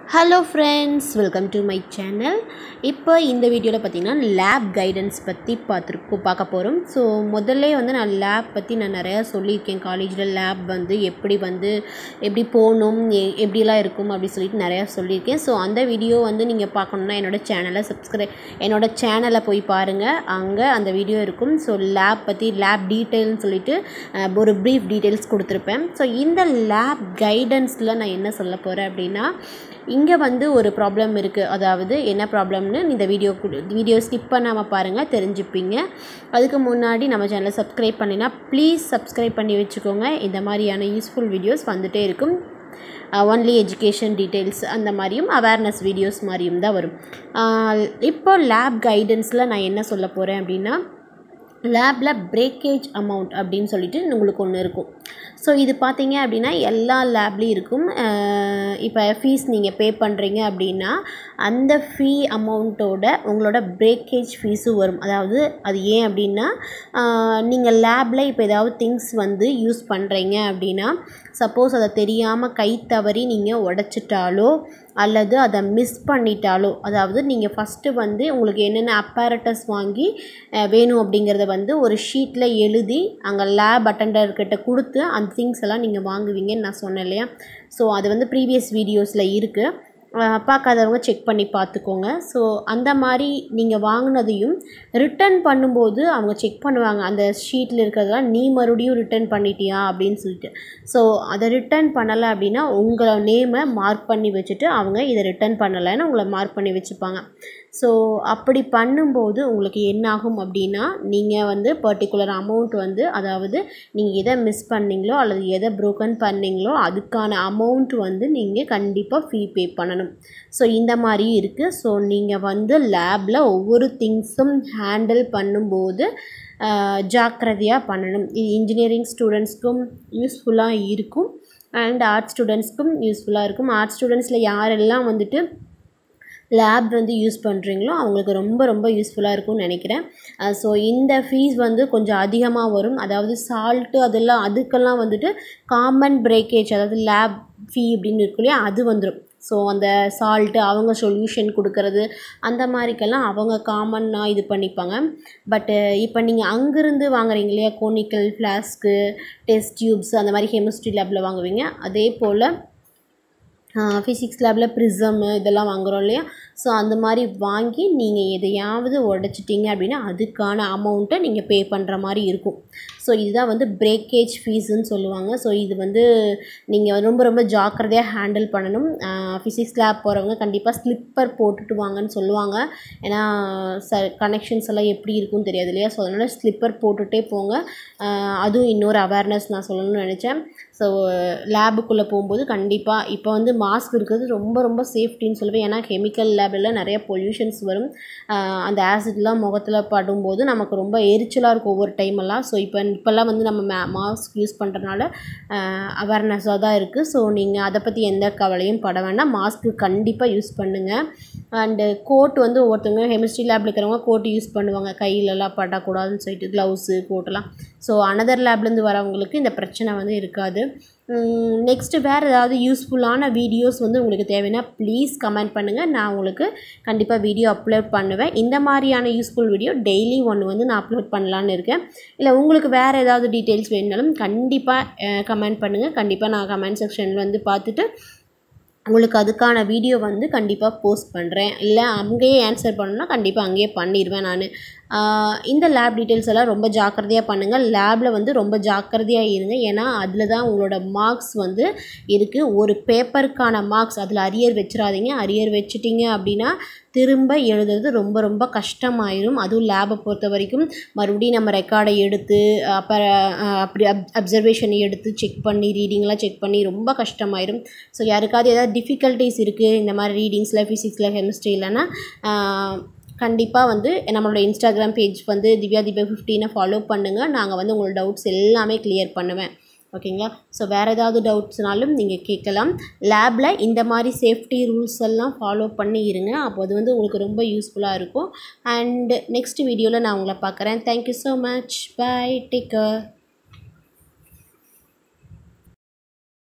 hello friends welcome to my channel இப்போ இந்த வீடியோவில் பார்த்தீங்கன்னா லேப் கைடன்ஸ் பற்றி பார்த்துருக்கோம் பார்க்க போகிறோம் ஸோ முதல்ல வந்து நான் லேப் பற்றி நான் நிறையா சொல்லியிருக்கேன் காலேஜில் லேப் வந்து எப்படி வந்து எப்படி போகணும் எ- எப்படிலாம் இருக்கும் அப்படி சொல்லிட்டு நிறையா சொல்லியிருக்கேன் ஸோ அந்த வீடியோ வந்து நீங்கள் பார்க்கணுன்னா என்னோட சேனலை சப்ஸ்கிரைப் என்னோட சேனலை போய் பாருங்கள் அங்கே அந்த வீடியோ இருக்கும் ஸோ லேப் பற்றி லேப் டீட்டெயில்னு சொல்லிட்டு அஹ், ஒரு ப்ரீஃப் டீட்டெயில்ஸ் கொடுத்துருப்பேன் ஸோ இந்த லேப் கைடன்ஸில் நான் என்ன சொல்ல போகிறேன் அப்படின்னா இங்கே வந்து ஒரு ப்ராப்ளம் இருக்குது அதாவது என்ன ப்ராப்ளம்னு இந்த வீடியோ வீடியோ ஸ்கிப் பண்ணாமல் பாருங்கள் தெரிஞ்சுப்பீங்க அதுக்கு முன்னாடி நம்ம சேனலை சப்ஸ்கிரைப் பண்ணினா ப்ளீஸ் சப்ஸ்கிரைப் பண்ணி வச்சுக்கோங்க இந்த மாதிரியான யூஸ்ஃபுல் வீடியோஸ் வந்துட்டே இருக்கும் ஒன்லி எஜுகேஷன் டீட்டெயில்ஸ் அந்த மாதிரியும் அவேர்னஸ் வீடியோஸ் மாதிரியும் தான் வரும் அஹ் இப்போ லேப் கைடன்ஸில் நான் என்ன சொல்ல போகிறேன் அப்படின்னா லேபில் பிரேக்கேஜ் அமௌண்ட் அப்படின்னு சொல்லிட்டு உங்களுக்கு ஒன்று இருக்கும் ஸோ இது பார்த்தீங்க அப்படின்னா எல்லா லேப்லேயும் இருக்கும் அஹ் இப்போ ஃபீஸ் நீங்கள் பே பண்ணுறீங்க அப்படின்னா அந்த ஃபீ அமௌண்ட்டோட உங்களோட பிரேக்கேஜ் ஃபீஸும் வரும் அதாவது அது ஏன் அப்படின்னா நீங்கள் லேபில் இப்போ ஏதாவது திங்ஸ் வந்து யூஸ் பண்ணுறீங்க அப்படின்னா சப்போஸ் அதை தெரியாமல் கை தவறி நீங்கள் உடச்சிட்டாலோ அல்லது அதை மிஸ் பண்ணிட்டாலோ அதாவது நீங்கள் ஃபஸ்ட்டு வந்து உங்களுக்கு என்னென்ன அப்பாரட்டஸ் வாங்கி அஹ், வேணும் அப்படிங்கிறத வந்து ஒரு ஷீட்டில் எழுதி அங்கே லேப் அட்டண்டர்கிட்ட கொடுத்து அந்த திங்ஸ் எல்லாம் நீங்கள் வாங்குவீங்கன்னு நான் சொன்னேன் இல்லையா ஸோ அது வந்து ப்ரீவியஸ் வீடியோஸில் இருக்குது பார்க்காதவங்க செக் பண்ணி பார்த்துக்கோங்க ஸோ அந்த மாதிரி நீங்கள் வாங்கினதையும் ரிட்டர்ன் பண்ணும்போது அவங்க செக் பண்ணுவாங்க அந்த ஷீட்டில் இருக்கிறதெல்லாம் நீ மறுபடியும் ரிட்டர்ன் பண்ணிட்டியா அப்படின்னு சொல்லிட்டு ஸோ அதை ரிட்டர்ன் பண்ணலை அப்படின்னா உங்களை நேமை மார்க் பண்ணி வச்சுட்டு அவங்க இதை ரிட்டர்ன் பண்ணலைன்னு உங்களை மார்க் பண்ணி வச்சுப்பாங்க ஸோ அப்படி பண்ணும்போது உங்களுக்கு என்ன ஆகும் அப்படின்னா நீங்கள் வந்து பர்டிகுலர் அமௌண்ட் வந்து அதாவது நீங்கள் எதை மிஸ் பண்ணீங்களோ அல்லது எதை ப்ரோக்கன் பண்ணீங்களோ அதுக்கான அமௌண்ட் வந்து நீங்கள் கண்டிப்பாக ஃபீ பே பண்ணணும் ஸோ இந்த மாதிரி இருக்குது ஸோ நீங்கள் வந்து லேபில் ஒவ்வொரு திங்ஸும் ஹேண்டில் பண்ணும்போது ஆஹ், ஜாக்கிரதையாக பண்ணணும் இது இன்ஜினியரிங் ஸ்டூடெண்ட்ஸ்க்கும் யூஸ்ஃபுல்லாக இருக்கும் அண்ட் ஆர்ட் ஸ்டூடெண்ட்ஸ்க்கும் யூஸ்ஃபுல்லாக இருக்கும் ஆர்ட் ஸ்டூடெண்ட்ஸில் யாரெல்லாம் வந்துட்டு லேப் வந்து யூஸ் பண்ணுறீங்களோ அவங்களுக்கு ரொம்ப ரொம்ப யூஸ்ஃபுல்லாக இருக்கும்னு நினைக்கிறேன் ஸோ இந்த ஃபீஸ் வந்து கொஞ்சம் அதிகமாக வரும் அதாவது சால்ட்டு அதெல்லாம் அதுக்கெல்லாம் வந்துட்டு காமன் பிரேக்கேஜ் அதாவது லேப் ஃபீ அப்படின்னு இருக்கு இல்லையா அது வந்துடும் ஸோ அந்த சால்ட்டு அவங்க சொல்யூஷன் கொடுக்கறது அந்த மாதிரிக்கெல்லாம் அவங்க காமன்னாக இது பண்ணிப்பாங்க பட்டு இப்போ நீங்கள் அங்கேருந்து வாங்குறீங்க இல்லையா கோனிக்கல் ஃப்ளாஸ்க்கு டெஸ்ட் டியூப்ஸ் அந்த மாதிரி கெமிஸ்ட்ரி லேபில் வாங்குவீங்க அதே போல் ஃபிசிக்ஸ் லேபில் ப்ரிசம்மு இதெல்லாம் வாங்குகிறோம் இல்லையா ஸோ அந்த மாதிரி வாங்கி நீங்கள் எதையாவது உடச்சிட்டிங்க அப்படின்னா அதுக்கான அமௌண்ட்டை நீங்கள் பே பண்ணுற மாதிரி இருக்கும் ஸோ இதுதான் வந்து பிரேக்கேஜ் ஃபீஸுன்னு சொல்லுவாங்க ஸோ இது வந்து நீங்கள் ரொம்ப ரொம்ப ஜாக்கிரதையாக ஹேண்டில் பண்ணணும் ஃபிசிக்ஸ் லேப் போகிறவங்க கண்டிப்பாக ஸ்லிப்பர் போட்டுட்டு வாங்கன்னு சொல்லுவாங்க ஏன்னா ச கனெக்ஷன்ஸ் எல்லாம் எப்படி இருக்கும்னு தெரியாது இல்லையா ஸோ அதனால் ஸ்லிப்பர் போட்டுகிட்டே போங்க ஆஹ் அதுவும் இன்னொரு அவேர்னஸ் நான் சொல்லணும்னு நினச்சேன் ஸோ லேபுக்குள்ளே போகும்போது கண்டிப்பாக இப்போ வந்து மாஸ்க் இருக்கிறது ரொம்ப ரொம்ப சேஃப்டின்னு சொல்லுவேன் ஏன்னா கெமிக்கல் லேபில் நிறைய பொல்யூஷன்ஸ் வரும் ஆஹ் அந்த ஆசிட்லாம் முகத்தில் படும்போது நமக்கு ரொம்ப எரிச்சலாக இருக்கும் ஒவ்வொரு டைம் எல்லாம் ஸோ இப்போ இப்போல்லாம் வந்து நம்ம மா மாஸ்க் யூஸ் பண்ணுறதுனால அவேர்னஸாக தான் இருக்குது ஸோ நீங்கள் அதை பற்றி எந்த கவலையும் பட வேண்டாம் மாஸ்க்கு கண்டிப்பாக யூஸ் பண்ணுங்கள் அண்டு கோட் வந்து ஒவ்வொருத்தவங்க கெமிஸ்ட்ரி லேபில் இருக்கிறவங்க கோட் யூஸ் பண்ணுவாங்க கையிலலாம் படக்கூடாதுன்னு சொல்லிட்டு க்ளவுஸு கோட்டெல்லாம் ஸோ அனதர் லேப்லேருந்து வரவங்களுக்கு இந்த பிரச்சனை வந்து இருக்காது நெக்ஸ்ட்டு வேறு ஏதாவது யூஸ்ஃபுல்லான வீடியோஸ் வந்து உங்களுக்கு தேவைன்னா ப்ளீஸ் கமெண்ட் பண்ணுங்கள் நான் உங்களுக்கு கண்டிப்பாக வீடியோ அப்லோட் பண்ணுவேன் இந்த மாதிரியான யூஸ்ஃபுல் வீடியோ டெய்லி ஒன்று வந்து நான் அப்லோட் பண்ணலான்னு இருக்கேன் இல்லை உங்களுக்கு வேறு ஏதாவது டீட்டெயில்ஸ் வேணுனாலும் கண்டிப்பாக கமெண்ட் பண்ணுங்கள் கண்டிப்பாக நான் கமெண்ட் செக்ஷனில் வந்து பார்த்துட்டு உங்களுக்கு அதுக்கான வீடியோ வந்து கண்டிப்பாக போஸ்ட் பண்ணுறேன் இல்லை அங்கேயே ஆன்சர் பண்ணணும்னா கண்டிப்பாக அங்கேயே பண்ணிடுவேன் நான் இந்த லேப் டீட்டெயில்ஸ் எல்லாம் ரொம்ப ஜாக்கிரதையாக பண்ணுங்கள் லேபில் வந்து ரொம்ப ஜாக்கிரதையாக இருங்க ஏன்னா அதில் தான் உங்களோட மார்க்ஸ் வந்து இருக்குது ஒரு பேப்பருக்கான மார்க்ஸ் அதில் அரியர் வச்சிடாதீங்க அரியர் வச்சிட்டிங்க அப்படின்னா திரும்ப எழுதுறது ரொம்ப ரொம்ப கஷ்டமாயிரும் அதுவும் லேபை பொறுத்த வரைக்கும் மறுபடியும் நம்ம ரெக்கார்டை எடுத்து அப்புறம் அஹ், அப்படி அப் அப்சர்வேஷனை எடுத்து செக் பண்ணி ரீடிங்லாம் செக் பண்ணி ரொம்ப கஷ்டமாயிரும் ஸோ யாருக்காவது ஏதாவது டிஃபிகல்ட்டிஸ் இருக்குது இந்த மாதிரி ரீடிங்ஸில் ஃபிசிக்ஸில் கெமிஸ்ட்ரியிலனா கண்டிப்பாக வந்து நம்மளோட இன்ஸ்டாகிராம் பேஜ் வந்து திவ்யா தீபா ஃபிஃப்டீனை ஃபாலோ பண்ணுங்கள் நாங்கள் வந்து உங்களோட டவுட்ஸ் எல்லாமே கிளியர் பண்ணுவேன் ஓகேங்களா ஸோ வேறு ஏதாவது டவுட்ஸ்னாலும் நீங்கள் கேட்கலாம் லேபில் இந்த மாதிரி சேஃப்டி ரூல்ஸ் எல்லாம் ஃபாலோ பண்ணி இருங்க அப்போ அது வந்து உங்களுக்கு ரொம்ப யூஸ்ஃபுல்லாக இருக்கும் அண்ட் நெக்ஸ்ட் வீடியோவில் நான் உங்களை பார்க்குறேன் thank you so much bye take care